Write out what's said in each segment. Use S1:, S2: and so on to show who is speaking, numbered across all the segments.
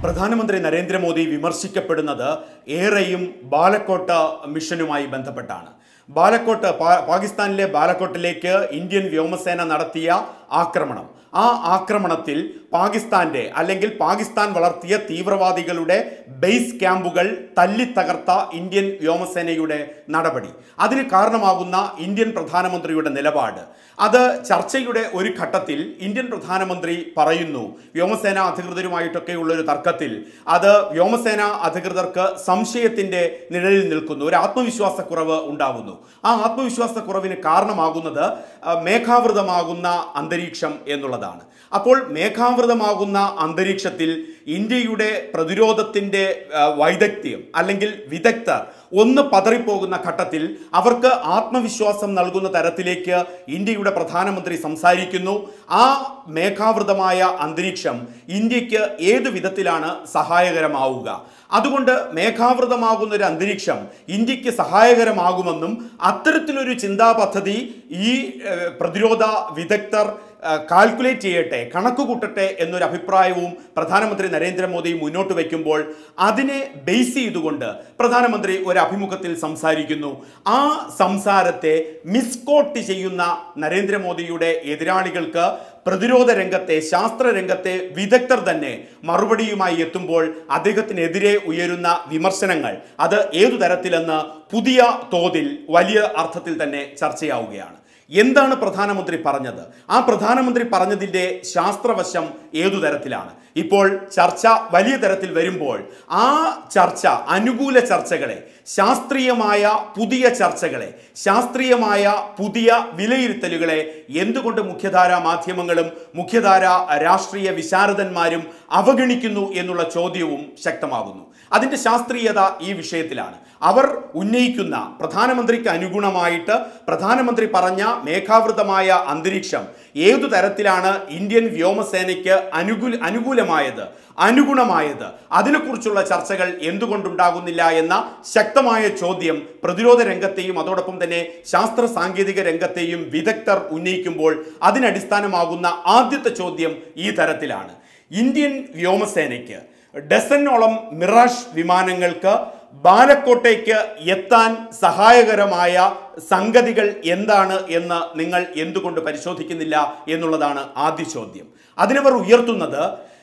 S1: പ്രധാനമന്ത്രി നരേന്ദ്രമോദി വിമർശിക്കപ്പെടുന്നത് ഏറെയും ബാലക്കോട്ട് മിഷനുമായി ബന്ധപ്പെട്ടാണ് ബാലക്കോട്ട് പാ- പാകിസ്ഥാനിലെ ബാലക്കോട്ടിലേക്ക് ഇന്ത്യൻ വ്യോമസേന നടത്തിയ ആക്രമണം ആ ആക്രമണത്തിൽ പാകിസ്ഥാന്റെ അല്ലെങ്കിൽ പാകിസ്ഥാൻ വളർത്തിയ തീവ്രവാദികളുടെ ബേസ് ക്യാമ്പുകൾ തല്ലിത്തകർത്ത ഇന്ത്യൻ വ്യോമസേനയുടെ നടപടി അതിന് കാരണമാകുന്ന ഇന്ത്യൻ പ്രധാനമന്ത്രിയുടെ നിലപാട് അത് ചർച്ചയുടെ ഒരു ഘട്ടത്തിൽ ഇന്ത്യൻ പ്രധാനമന്ത്രി പറയുന്നു വ്യോമസേന അധികൃതരുമായിട്ടൊക്കെയുള്ള ഒരു തർക്കത്തിൽ അത് വ്യോമസേന അധികൃതർക്ക് സംശയത്തിന്റെ നിഴലിൽ നിൽക്കുന്നു ഒരു ആത്മവിശ്വാസക്കുറവ് ഉണ്ടാകുന്നു ആ ആത്മവിശ്വാസക്കുറവിന് കാരണമാകുന്നത് ആ, മേഘാവൃതമാകുന്ന അന്തരീക്ഷം എന്നുള്ളതാണ് അപ്പോൾ മേഘാവൃതമാകുന്ന അന്തരീക്ഷത്തിൽ ഇന്ത്യയുടെ പ്രതിരോധത്തിന്റെ ആ, വൈദഗ്ധ്യം അല്ലെങ്കിൽ വിദഗ്ധർ ഒന്ന് പതറിപ്പോകുന്ന ഘട്ടത്തിൽ അവർക്ക് ആത്മവിശ്വാസം നൽകുന്ന തരത്തിലേക്ക് ഇന്ത്യയുടെ പ്രധാനമന്ത്രി സംസാരിക്കുന്നു ആ മേഘാവൃതമായ അന്തരീക്ഷം ഇന്ത്യക്ക് ഏതു വിധത്തിലാണ് സഹായകരമാവുക അതുകൊണ്ട് മേഘാവൃതമാകുന്ന ഒരു അന്തരീക്ഷം ഇന്ത്യക്ക് സഹായകരമാകുമെന്നും അത്തരത്തിലൊരു ചിന്താ പദ്ധതി ഈ ഏഹ്, പ്രതിരോധ വിദഗ്ധർ കാൽക്കുലേറ്റ് ചെയ്യട്ടെ കണക്ക് കൂട്ടട്ടെ എന്നൊരു അഭിപ്രായവും പ്രധാനമന്ത്രി നരേന്ദ്രമോദി മുന്നോട്ട് വയ്ക്കുമ്പോൾ അതിനെ ബേസ് ചെയ്തുകൊണ്ട് പ്രധാനമന്ത്രി ഒരു അഭിമുഖത്തിൽ സംസാരിക്കുന്നു ആ സംസാരത്തെ മിസ്കോട്ട് ചെയ്യുന്ന നരേന്ദ്രമോദിയുടെ എതിരാളികൾക്ക് പ്രതിരോധ രംഗത്തെ ശാസ്ത്ര രംഗത്തെ വിദഗ്ധർ തന്നെ മറുപടിയുമായി എത്തുമ്പോൾ അദ്ദേഹത്തിനെതിരെ ഉയരുന്ന വിമർശനങ്ങൾ അത് ഏതു തരത്തിലെന്ന് പുതിയ തോതിൽ വലിയ അർത്ഥത്തിൽ തന്നെ ചർച്ചയാവുകയാണ് എന്താണ് പ്രധാനമന്ത്രി പറഞ്ഞത് ആ പ്രധാനമന്ത്രി പറഞ്ഞതിൻ്റെ ശാസ്ത്രവശം ഏതു തരത്തിലാണ് ഇപ്പോൾ ചർച്ച വലിയ തരത്തിൽ വരുമ്പോൾ ആ ചർച്ച അനുകൂല ചർച്ചകളെ ശാസ്ത്രീയമായ പുതിയ ചർച്ചകളെ ശാസ്ത്രീയമായ പുതിയ വിലയിരുത്തലുകളെ എന്തുകൊണ്ട് മുഖ്യധാര മാധ്യമങ്ങളും മുഖ്യധാര രാഷ്ട്രീയ വിശാരദന്മാരും അവഗണിക്കുന്നു എന്നുള്ള ചോദ്യവും ശക്തമാകുന്നു അതിന്റെ ശാസ്ത്രീയത ഈ വിഷയത്തിലാണ് അവർ ഉന്നയിക്കുന്ന പ്രധാനമന്ത്രിക്ക് അനുഗുണമായിട്ട് പ്രധാനമന്ത്രി പറഞ്ഞ മേഘാവൃതമായ അന്തരീക്ഷം ഏതു തരത്തിലാണ് ഇന്ത്യൻ വ്യോമസേനയ്ക്ക് അനുകൂല അനുകൂലമായത് അനുഗുണമായത് അതിനെക്കുറിച്ചുള്ള ചർച്ചകൾ എന്തുകൊണ്ടുണ്ടാകുന്നില്ല എന്ന ശക്തമായ ചോദ്യം പ്രതിരോധ രംഗത്തെയും അതോടൊപ്പം തന്നെ ശാസ്ത്ര സാങ്കേതിക രംഗത്തെയും വിദഗ്ധർ ഉന്നയിക്കുമ്പോൾ അതിനടിസ്ഥാനമാകുന്ന ആദ്യത്തെ ചോദ്യം ഈ തരത്തിലാണ് ഇന്ത്യൻ വ്യോമസേനയ്ക്ക് ഡസനോളം മിറാഷ് വിമാനങ്ങൾക്ക് ബാലക്കോട്ടേക്ക് എത്താൻ സഹായകരമായ സംഗതികൾ എന്താണ് എന്ന് നിങ്ങൾ എന്തുകൊണ്ട് പരിശോധിക്കുന്നില്ല എന്നുള്ളതാണ് ആദ്യ ചോദ്യം അതിനവർ ഉയർത്തുന്നത്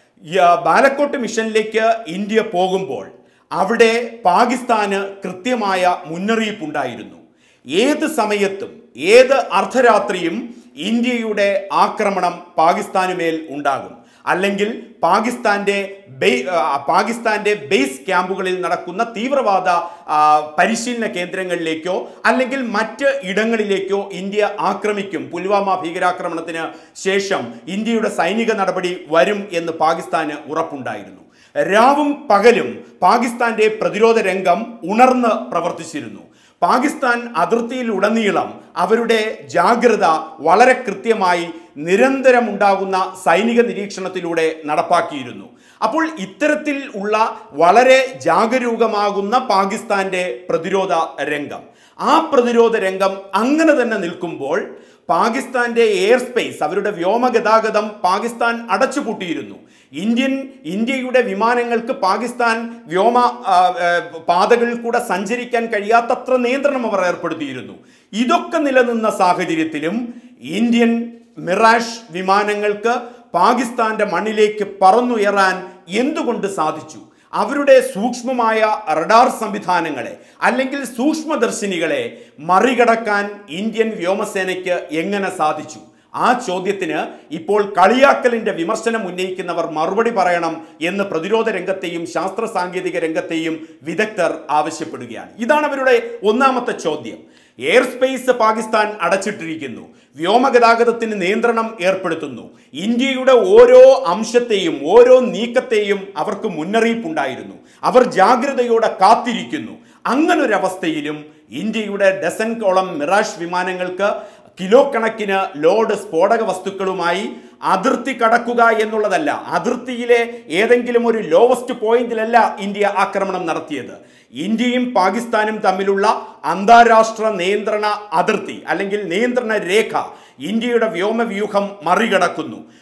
S1: യ- ബാലക്കോട്ട് മിഷനിലേക്ക് ഇന്ത്യ പോകുമ്പോൾ അവിടെ പാകിസ്ഥാന് കൃത്യമായ മുന്നറിയിപ്പുണ്ടായിരുന്നു ഏത് സമയത്തും ഏത് അർദ്ധരാത്രിയും ഇന്ത്യയുടെ ആക്രമണം പാകിസ്ഥാനുമേൽ ഉണ്ടാകും അല്ലെങ്കിൽ പാകിസ്ഥാന്റെ ബേ- ആ, പാകിസ്ഥാന്റെ ബേസ് ക്യാമ്പുകളിൽ നടക്കുന്ന തീവ്രവാദ ആ, പരിശീലന കേന്ദ്രങ്ങളിലേക്കോ അല്ലെങ്കിൽ മറ്റ് ഇടങ്ങളിലേക്കോ ഇന്ത്യ ആക്രമിക്കും പുൽവാമ ഭീകരാക്രമണത്തിന് ശേഷം ഇന്ത്യയുടെ സൈനിക നടപടി വരും എന്ന് പാകിസ്ഥാന് ഉറപ്പുണ്ടായിരുന്നു രാവും പകലും പാകിസ്ഥാന്റെ പ്രതിരോധ രംഗം ഉണർന്ന് പ്രവർത്തിച്ചിരുന്നു പാകിസ്ഥാൻ അതിർത്തിയിലുടനീളം അവരുടെ ജാഗ്രത വളരെ കൃത്യമായി നിരന്തരമുണ്ടാകുന്ന സൈനിക നിരീക്ഷണത്തിലൂടെ നടപ്പാക്കിയിരുന്നു അപ്പോൾ ഇത്തരത്തിൽ ഉള്ള വളരെ ജാഗരൂകമാകുന്ന പാകിസ്ഥാന്റെ പ്രതിരോധ രംഗം ആ പ്രതിരോധ രംഗം അങ്ങനെ തന്നെ നിൽക്കുമ്പോൾ പാകിസ്ഥാന്റെ എയർ സ്പേസ് അവരുടെ വ്യോമഗതാഗതം പാകിസ്ഥാൻ അടച്ചുപൂട്ടിയിരുന്നു ഇന്ത്യൻ ഇന്ത്യയുടെ വിമാനങ്ങൾക്ക് പാകിസ്ഥാൻ വ്യോമ ആ, ആ, പാതകളിൽ കൂടെ സഞ്ചരിക്കാൻ കഴിയാത്തത്ര നിയന്ത്രണം അവർ ഏർപ്പെടുത്തിയിരുന്നു ഇതൊക്കെ നിലനിന്ന സാഹചര്യത്തിലും ഇന്ത്യൻ മിറാഷ് വിമാനങ്ങൾക്ക് പാകിസ്ഥാന്റെ മണ്ണിലേക്ക് പറന്നുയരാൻ എന്തുകൊണ്ട് സാധിച്ചു അവരുടെ സൂക്ഷ്മമായ റഡാർ സംവിധാനങ്ങളെ അല്ലെങ്കിൽ സൂക്ഷ്മദർശിനികളെ മറികടക്കാൻ ഇന്ത്യൻ വ്യോമസേനയ്ക്ക് എങ്ങനെ സാധിച്ചു ആ ചോദ്യത്തിന് ഇപ്പോൾ കളിയാക്കലിന്റെ വിമർശനം ഉന്നയിക്കുന്നവർ മറുപടി പറയണം എന്ന് പ്രതിരോധ രംഗത്തെയും ശാസ്ത്ര സാങ്കേതിക രംഗത്തെയും വിദഗ്ധർ ആവശ്യപ്പെടുകയാണ് ഇതാണ് അവരുടെ ഒന്നാമത്തെ ചോദ്യം എയർ സ്പേസ് പാകിസ്ഥാൻ അടച്ചിട്ടിരിക്കുന്നു വ്യോമഗതാഗതത്തിന് നിയന്ത്രണം ഏർപ്പെടുത്തുന്നു ഇന്ത്യയുടെ ഓരോ അംശത്തെയും ഓരോ നീക്കത്തെയും അവർക്ക് മുന്നറിയിപ്പുണ്ടായിരുന്നു അവർ ജാഗ്രതയോടെ കാത്തിരിക്കുന്നു അങ്ങനൊരവസ്ഥയിലും ഇന്ത്യയുടെ ഡസൻകോളം മിറാഷ് വിമാനങ്ങൾക്ക് കിലോ കണക്കിന് ലോഡ് സ്ഫോടക വസ്തുക്കളുമായി അതിർത്തി കടക്കുക എന്നുള്ളതല്ല അതിർത്തിയിലെ ഏതെങ്കിലും ഒരു ലോവസ്റ്റ് പോയിന്റിലല്ല ഇന്ത്യ ആക്രമണം നടത്തിയത് ഇന്ത്യയും പാകിസ്ഥാനും തമ്മിലുള്ള അന്താരാഷ്ട്ര നിയന്ത്രണ അതിർത്തി അല്ലെങ്കിൽ നിയന്ത്രണ രേഖ ഇന്ത്യയുടെ വ്യോമവ്യൂഹം മറികടക്കുന്നു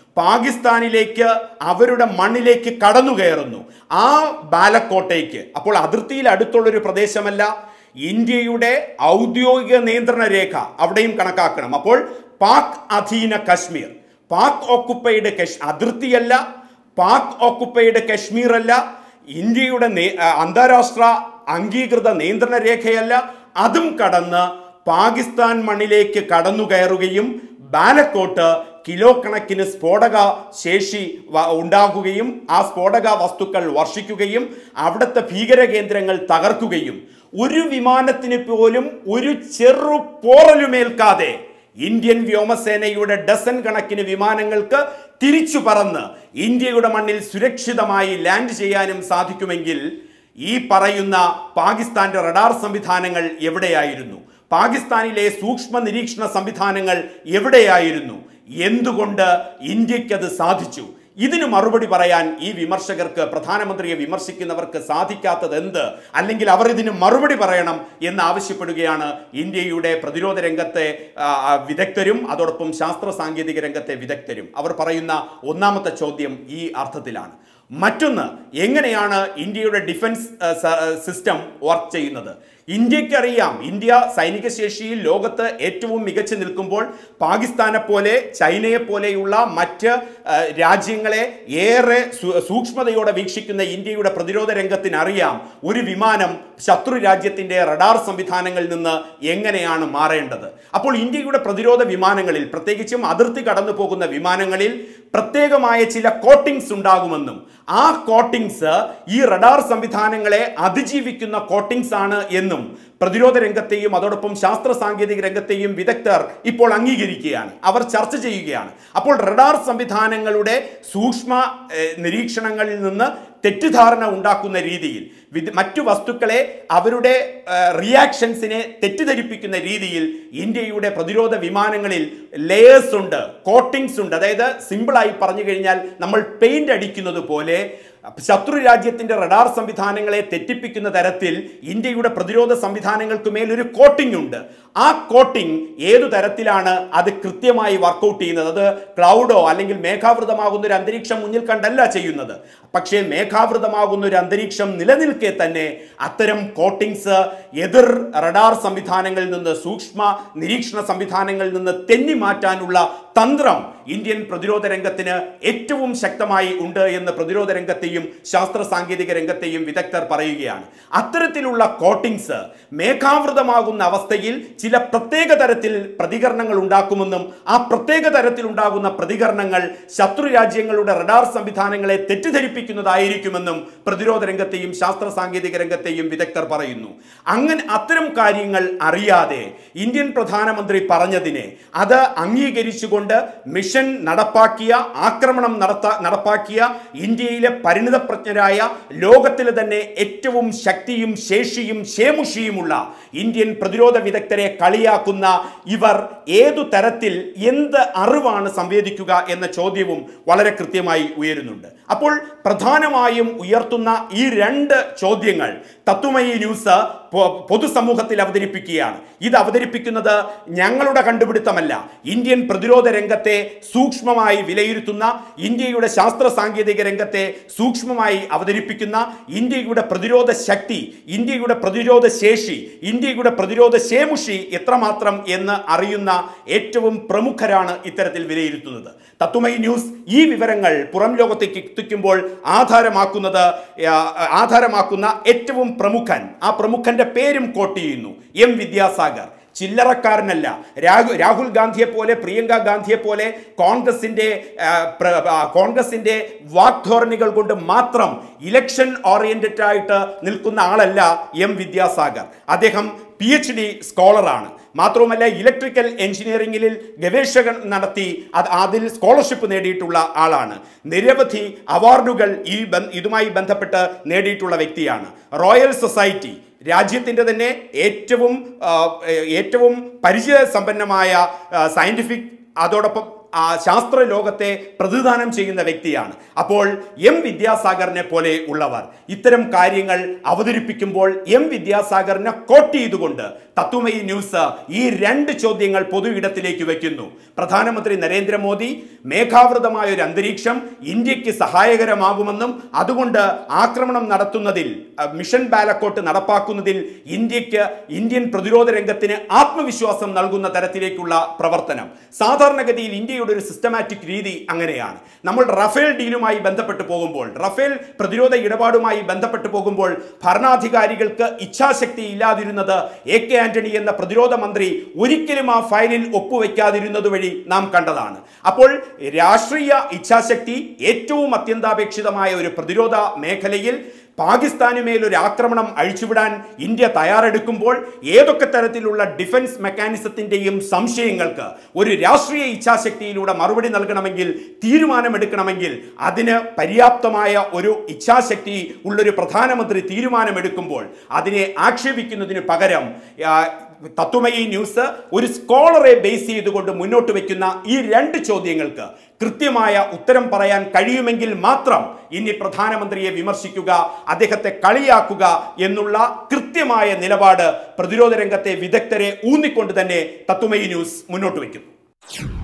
S1: പാകിസ്ഥാനിലേക്ക് അവരുടെ മണ്ണിലേക്ക് കടന്നു കയറുന്നു ആ ബാലക്കോട്ടയ്ക്ക് അപ്പോൾ അതിർത്തിയിൽ അടുത്തുള്ളൊരു പ്രദേശമല്ല ഇന്ത്യയുടെ ഔദ്യോഗിക നിയന്ത്രണ രേഖ അവിടെയും കണക്കാക്കണം അപ്പോൾ പാക് അധീന കശ്മീർ പാക് ഓക്കുപ്പൈഡ് കശ് അതിർത്തിയല്ല പാക് ഓക്കുപ്പൈഡ് കശ്മീർ അല്ല ഇന്ത്യയുടെ നേ- ആ, അന്താരാഷ്ട്ര അംഗീകൃത നിയന്ത്രണ രേഖയല്ല അതും കടന്ന് പാകിസ്ഥാൻ മണ്ണിലേക്ക് കടന്നു കയറുകയും ബാലക്കോട്ട് കിലോ കണക്കിന് സ്ഫോടക ശേഷി വ- ഉണ്ടാകുകയും ആ സ്ഫോടക വസ്തുക്കൾ വർഷിക്കുകയും അവിടുത്തെ ഭീകര കേന്ദ്രങ്ങൾ തകർക്കുകയും ഒരു വിമാനത്തിന് പോലും ഒരു ചെറു പോറലുമേൽക്കാതെ ഇന്ത്യൻ വ്യോമസേനയുടെ ഡസൻ കണക്കിന് വിമാനങ്ങൾക്ക് തിരിച്ചു പറന്ന് ഇന്ത്യയുടെ മണ്ണിൽ സുരക്ഷിതമായി ലാൻഡ് ചെയ്യാനും സാധിക്കുമെങ്കിൽ ഈ പറയുന്ന പാകിസ്ഥാന്റെ റഡാർ സംവിധാനങ്ങൾ എവിടെയായിരുന്നു പാകിസ്ഥാനിലെ സൂക്ഷ്മ നിരീക്ഷണ സംവിധാനങ്ങൾ എവിടെയായിരുന്നു എന്തുകൊണ്ട് ഇന്ത്യക്കത് സാധിച്ചു ഇതിന് മറുപടി പറയാൻ ഈ വിമർശകർക്ക് പ്രധാനമന്ത്രിയെ വിമർശിക്കുന്നവർക്ക് സാധിക്കാത്തത് എന്ത് അല്ലെങ്കിൽ അവർ ഇതിന് മറുപടി പറയണം എന്ന് ആവശ്യപ്പെടുകയാണ് ഇന്ത്യയുടെ പ്രതിരോധ രംഗത്തെ ആ, ആ, വിദഗ്ധരും അതോടൊപ്പം ശാസ്ത്ര സാങ്കേതിക രംഗത്തെ വിദഗ്ധരും അവർ പറയുന്ന ഒന്നാമത്തെ ചോദ്യം ഈ അർത്ഥത്തിലാണ് മറ്റൊന്ന് എങ്ങനെയാണ് ഇന്ത്യയുടെ ഡിഫൻസ് ആ, സ- ആ, സിസ്റ്റം വർക്ക് ചെയ്യുന്നത് ഇന്ത്യക്കറിയാം ഇന്ത്യ സൈനിക ശേഷിയിൽ ലോകത്ത് ഏറ്റവും മികച്ചു നിൽക്കുമ്പോൾ പാകിസ്ഥാനെ പോലെ ചൈനയെ പോലെയുള്ള മറ്റ് ആ, രാജ്യങ്ങളെ ഏറെ സൂ- സൂക്ഷ്മതയോടെ വീക്ഷിക്കുന്ന ഇന്ത്യയുടെ പ്രതിരോധ രംഗത്തിന് അറിയാം ഒരു വിമാനം ശത്രു രാജ്യത്തിന്റെ റഡാർ സംവിധാനങ്ങളിൽ നിന്ന് എങ്ങനെയാണ് മാറേണ്ടത് അപ്പോൾ ഇന്ത്യയുടെ പ്രതിരോധ വിമാനങ്ങളിൽ പ്രത്യേകിച്ചും അതിർത്തി കടന്നു പോകുന്ന വിമാനങ്ങളിൽ പ്രത്യേകമായ ചില കോട്ടിങ്സ് ഉണ്ടാകുമെന്നും ആ കോട്ടിങ്സ് ഈ റഡാർ സംവിധാനങ്ങളെ അതിജീവിക്കുന്ന കോട്ടിങ്സ് ആണ് എന്നും പ്രതിരോധ രംഗത്തെയും അതോടൊപ്പം ശാസ്ത്ര സാങ്കേതിക രംഗത്തെയും വിദഗ്ധർ ഇപ്പോൾ അംഗീകരിക്കുകയാണ് അവർ ചർച്ച ചെയ്യുകയാണ് അപ്പോൾ റഡാർ സംവിധാനങ്ങളുടെ സൂക്ഷ്മ ഏഹ്, നിരീക്ഷണങ്ങളിൽ നിന്ന് തെറ്റിദ്ധാരണ ഉണ്ടാക്കുന്ന രീതിയിൽ വിദ് മറ്റു വസ്തുക്കളെ അവരുടെ റിയാക്ഷൻസിനെ തെറ്റിദ്ധരിപ്പിക്കുന്ന രീതിയിൽ ഇന്ത്യയുടെ പ്രതിരോധ വിമാനങ്ങളിൽ ലേയേഴ്സ് ഉണ്ട് കോട്ടിങ്സ് ഉണ്ട് അതായത് സിമ്പിളായി പറഞ്ഞു കഴിഞ്ഞാൽ നമ്മൾ പെയിന്റ് അടിക്കുന്നത് പോലെ ശത്രു രാജ്യത്തിന്റെ റഡാർ സംവിധാനങ്ങളെ തെറ്റിപ്പിക്കുന്ന തരത്തിൽ ഇന്ത്യയുടെ പ്രതിരോധ സംവിധാനങ്ങൾക്ക് മേൽ ഒരു കോട്ടിംഗ് ഉണ്ട് ആ കോട്ടിംഗ് ഏതു തരത്തിലാണ് അത് കൃത്യമായി വർക്കൗട്ട് ചെയ്യുന്നത് അത് ക്ലൗഡോ അല്ലെങ്കിൽ മേഘാവൃതമാകുന്ന ഒരു അന്തരീക്ഷം മുന്നിൽ കണ്ടല്ല ചെയ്യുന്നത് പക്ഷേ മേഘാവൃതമാകുന്ന ഒരു അന്തരീക്ഷം നിലനിൽക്കെ തന്നെ അത്തരം കോട്ടിങ്സ് എതിർ റഡാർ സംവിധാനങ്ങളിൽ നിന്ന് സൂക്ഷ്മ നിരീക്ഷണ സംവിധാനങ്ങളിൽ നിന്ന് തെന്നി മാറ്റാനുള്ള തന്ത്രം ഇന്ത്യൻ പ്രതിരോധ രംഗത്തിന് ഏറ്റവും ശക്തമായി ഉണ്ട് എന്ന് പ്രതിരോധ രംഗത്തെയും ശാസ്ത്ര സാങ്കേതിക രംഗത്തെയും വിദഗ്ധർ പറയുകയാണ് അത്തരത്തിലുള്ള കോട്ടിങ്സ് മേഘാവൃതമാകുന്ന അവസ്ഥയിൽ ചില പ്രത്യേക തരത്തിൽ പ്രതികരണങ്ങൾ ഉണ്ടാക്കുമെന്നും ആ പ്രത്യേക തരത്തിൽ ഉണ്ടാകുന്ന പ്രതികരണങ്ങൾ ശത്രു രാജ്യങ്ങളുടെ റഡാർ സംവിധാനങ്ങളെ തെറ്റിദ്ധരിപ്പിക്കുന്നതായിരിക്കുമെന്നും പ്രതിരോധ രംഗത്തെയും ശാസ്ത്ര സാങ്കേതിക രംഗത്തെയും വിദഗ്ധർ പറയുന്നു അങ്ങനെ അത്തരം കാര്യങ്ങൾ അറിയാതെ ഇന്ത്യൻ പ്രധാനമന്ത്രി പറഞ്ഞതിനെ അത് അംഗീകരിച്ചുകൊണ്ട് മിഷൻ നടപ്പാക്കിയ ആക്രമണം നടത്ത നടപ്പാക്കിയ ഇന്ത്യയിലെ പരിണിതപ്രജ്ഞരായ ലോകത്തിലെ തന്നെ ഏറ്റവും ശക്തിയും ശേഷിയും ശേമുഷിയുമുള്ള ഇന്ത്യൻ പ്രതിരോധ വിദഗ്ധരെ കളിയാക്കുന്ന ഇവർ ഏതു തരത്തിൽ എന്ത് അറിവാണ് സംവേദിക്കുക എന്ന ചോദ്യവും വളരെ കൃത്യമായി ഉയരുന്നുണ്ട് അപ്പോൾ പ്രധാനമായും ഉയർത്തുന്ന ഈ രണ്ട് ചോദ്യങ്ങൾ തത്വമയി ന്യൂസ് പൊ- പൊതുസമൂഹത്തിൽ അവതരിപ്പിക്കുകയാണ് ഇത് അവതരിപ്പിക്കുന്നത് ഞങ്ങളുടെ കണ്ടുപിടുത്തമല്ല ഇന്ത്യൻ പ്രതിരോധ രംഗത്തെ സൂക്ഷ്മമായി വിലയിരുത്തുന്ന ഇന്ത്യയുടെ ശാസ്ത്ര സാങ്കേതിക രംഗത്തെ സൂക്ഷ്മമായി അവതരിപ്പിക്കുന്ന ഇന്ത്യയുടെ പ്രതിരോധ ശക്തി ഇന്ത്യയുടെ പ്രതിരോധ ശേഷി ഇന്ത്യയുടെ പ്രതിരോധ ശേമുഷി എത്രമാത്രം എന്ന് അറിയുന്ന ഏറ്റവും പ്രമുഖരാണ് ഇത്തരത്തിൽ വിലയിരുത്തുന്നത് തത്വമയി ന്യൂസ് ഈ വിവരങ്ങൾ പുറം ലോകത്തേക്ക് എത്തിക്കുമ്പോൾ ആധാരമാക്കുന്നത് ആ, ആധാരമാക്കുന്ന ഏറ്റവും പ്രമുഖൻ ആ പ്രമുഖന്റെ പേരും കോട്ട് ചെയ്യുന്നു എം വിദ്യാസാഗർ ചില്ലറക്കാരനല്ല രാഹു രാഹുൽ ഗാന്ധിയെ പോലെ പ്രിയങ്ക ഗാന്ധിയെ പോലെ കോൺഗ്രസിന്റെ ആ, പ്ര- ആ, കോൺഗ്രസിന്റെ വാഗ്ധോരണികൾ കൊണ്ട് മാത്രം ഇലക്ഷൻ ഓറിയന്റഡ് ആയിട്ട് നിൽക്കുന്ന ആളല്ല എം വിദ്യാസാഗർ അദ്ദേഹം പി എച്ച് ഡി സ്കോളറാണ് മാത്രവുമല്ല ഇലക്ട്രിക്കൽ എഞ്ചിനീയറിംഗിൽ ഗവേഷകൻ നടത്തി അത് അതിൽ സ്കോളർഷിപ്പ് നേടിയിട്ടുള്ള ആളാണ് നിരവധി അവാർഡുകൾ ഈ ബന്ധ- ഇതുമായി ബന്ധപ്പെട്ട് നേടിയിട്ടുള്ള വ്യക്തിയാണ് റോയൽ സൊസൈറ്റി രാജ്യത്തിൻ്റെ തന്നെ ഏറ്റവും ആ, ഏറ്റവും പരിചയ സമ്പന്നമായ സയന്റിഫിക് അതോടൊപ്പം ആ ശാസ്ത്ര ലോകത്തെ പ്രതിദാനം ചെയ്യുന്ന വ്യക്തിയാണ് അപ്പോൾ എം വിദ്യാസാഗറിനെ പോലെ ഉള്ളവർ ഇത്തരം കാര്യങ്ങൾ അവതരിപ്പിക്കുമ്പോൾ എം വിദ്യാസാഗറിനെ കോട്ട് ചെയ്തുകൊണ്ട് തത്വമയി ന്യൂസ് ഈ രണ്ട് ചോദ്യങ്ങൾ പൊതു ഇടത്തിലേക്ക് വെക്കുന്നു പ്രധാനമന്ത്രി നരേന്ദ്രമോദി മേഘാവൃതമായ ഒരു അന്തരീക്ഷം ഇന്ത്യക്ക് സഹായകരമാകുമെന്നും അതുകൊണ്ട് ആക്രമണം നടത്തുന്നതിൽ അഹ്, മിഷൻ ബാലക്കോട്ട് നടപ്പാക്കുന്നതിൽ ഇന്ത്യക്ക് ഇന്ത്യൻ പ്രതിരോധ രംഗത്തിന് ആത്മവിശ്വാസം നൽകുന്ന തരത്തിലേക്കുള്ള പ്രവർത്തനം സാധാരണഗതിയിൽ ഇന്ത്യയുടെ ഒരു സിസ്റ്റമാറ്റിക് രീതി അങ്ങനെയാണ് നമ്മൾ റഫേൽ ഡീലുമായി ബന്ധപ്പെട്ട് പോകുമ്പോൾ റഫേൽ പ്രതിരോധ ഇടപാടുമായി ബന്ധപ്പെട്ട് പോകുമ്പോൾ ഭരണാധികാരികൾക്ക് ഇച്ഛാശക്തി ഇല്ലാതിരുന്നത് എ കെ ആന്റണി എന്ന പ്രതിരോധ മന്ത്രി ഒരിക്കലും ആ ഫയലിൽ ഒപ്പുവെക്കാതിരുന്നത് വഴി നാം കണ്ടതാണ് അപ്പോൾ രാഷ്ട്രീയ ഇച്ഛാശക്തി ഏറ്റവും അത്യന്താപേക്ഷിതമായ ഒരു പ്രതിരോധ മേഖലയിൽ പാകിസ്ഥാനുമേൽ ഒരു ആക്രമണം അഴിച്ചുവിടാൻ ഇന്ത്യ തയ്യാറെടുക്കുമ്പോൾ ഏതൊക്കെ തരത്തിലുള്ള ഡിഫൻസ് മെക്കാനിസത്തിന്റെയും സംശയങ്ങൾക്ക് ഒരു രാഷ്ട്രീയ ഇച്ഛാശക്തിയിലൂടെ മറുപടി നൽകണമെങ്കിൽ തീരുമാനമെടുക്കണമെങ്കിൽ അതിന് പര്യാപ്തമായ ഒരു ഇച്ഛാശക്തി ഉള്ളൊരു പ്രധാനമന്ത്രി തീരുമാനമെടുക്കുമ്പോൾ അതിനെ ആക്ഷേപിക്കുന്നതിന് പകരം ആ, തത്വമയി ന്യൂസ് ഒരു സ്കോളറെ ബേസ് ചെയ്തുകൊണ്ട് മുന്നോട്ട് വെക്കുന്ന ഈ രണ്ട് ചോദ്യങ്ങൾക്ക് കൃത്യമായ ഉത്തരം പറയാൻ കഴിയുമെങ്കിൽ മാത്രം ഇനി പ്രധാനമന്ത്രിയെ വിമർശിക്കുക അദ്ദേഹത്തെ കളിയാക്കുക എന്നുള്ള കൃത്യമായ നിലപാട് പ്രതിരോധ രംഗത്തെ വിദഗ്ധരെ ഊന്നിക്കൊണ്ട് തന്നെ തത്വമയി ന്യൂസ് മുന്നോട്ട് വയ്ക്കുന്നു